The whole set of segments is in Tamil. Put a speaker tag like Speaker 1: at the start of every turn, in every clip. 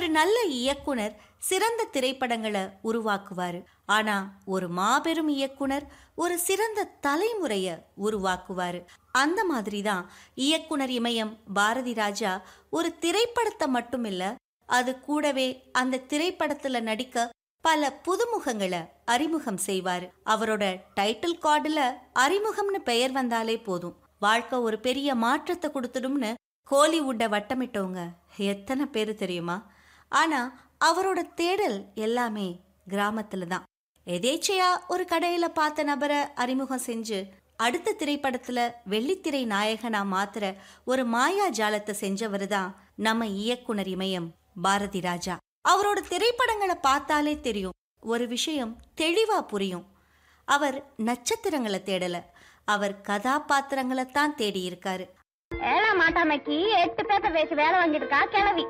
Speaker 1: ஒரு நல்ல இயக்குனர் சிறந்த திரைப்படங்களை உருவாக்குவாரு ஆனா ஒரு மாபெரும் இயக்குனர் ஒரு சிறந்த தலைமுறைய உருவாக்குவாரு அந்த மாதிரி தான் இயக்குனர் இமயம் பாரதி ராஜா ஒரு திரைப்படத்தை மட்டும் இல்ல அது கூடவே அந்த திரைப்படத்துல நடிக்க பல புதுமுகங்களை அறிமுகம் செய்வாரு அவரோட டைட்டில் கார்டுல அறிமுகம்னு பெயர் வந்தாலே போதும் வாழ்க்கை ஒரு பெரிய மாற்றத்தை கொடுத்துடும்னு ஹாலிவுட்டை வட்டமிட்டவங்க எத்தனை பேர் தெரியுமா ஆனா அவரோட தேடல் எல்லாமே கிராமத்துல தான் எதேச்சையா ஒரு கடையில பார்த்த நபரை அறிமுகம் செஞ்சு அடுத்த திரைப்படத்துல வெள்ளித்திரை நாயகனா மாத்திர ஒரு மாயா ஜாலத்தை செஞ்சவர் தான் நம்ம இயக்குனர் இமயம் பாரதி ராஜா அவரோட திரைப்படங்களை பார்த்தாலே தெரியும் ஒரு விஷயம் தெளிவா புரியும் அவர் நட்சத்திரங்களை தேடல அவர் கதாபாத்திரங்களை தான் தேடி இருக்காரு
Speaker 2: ஏழாம் மாட்டாமைக்கு எட்டு பேப்ப பேசி வேலை வாங்கிட்டு இருக்கா கிளவி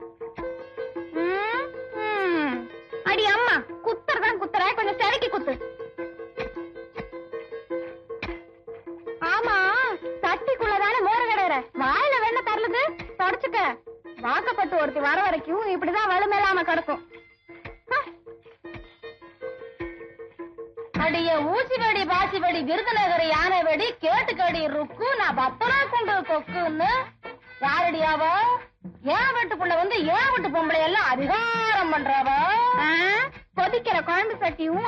Speaker 2: ம், ம். அடி அம்மா குத்துறதான் குத்துற கொஞ்சம் செடக்கி குத்து ஆமா சட்டிக்குள்ளதானே மோர கிடையிற வாயில வெண்ண தரலுது தொடச்சுக்க வாக்கப்பட்டு ஒருத்தி வர வரைக்கும் இப்படிதான் வலுமேலாம கிடக்கும் ஹ. அடிய ஊசி வெடி பாசி வெடி விருதுநகர் யானை வெடி கேட்டுக்கடி ருக்கு நான் பத்தரா கொண்டு கொக்குன்னு யாரடி அவ ஏன் வீட்டுக்குள்ள வந்து ஏன் வீட்டு பொம்பளை எல்லாம் அதிகாரம் பண்றவ கொதிக்கிற குழம்பு சட்டியும்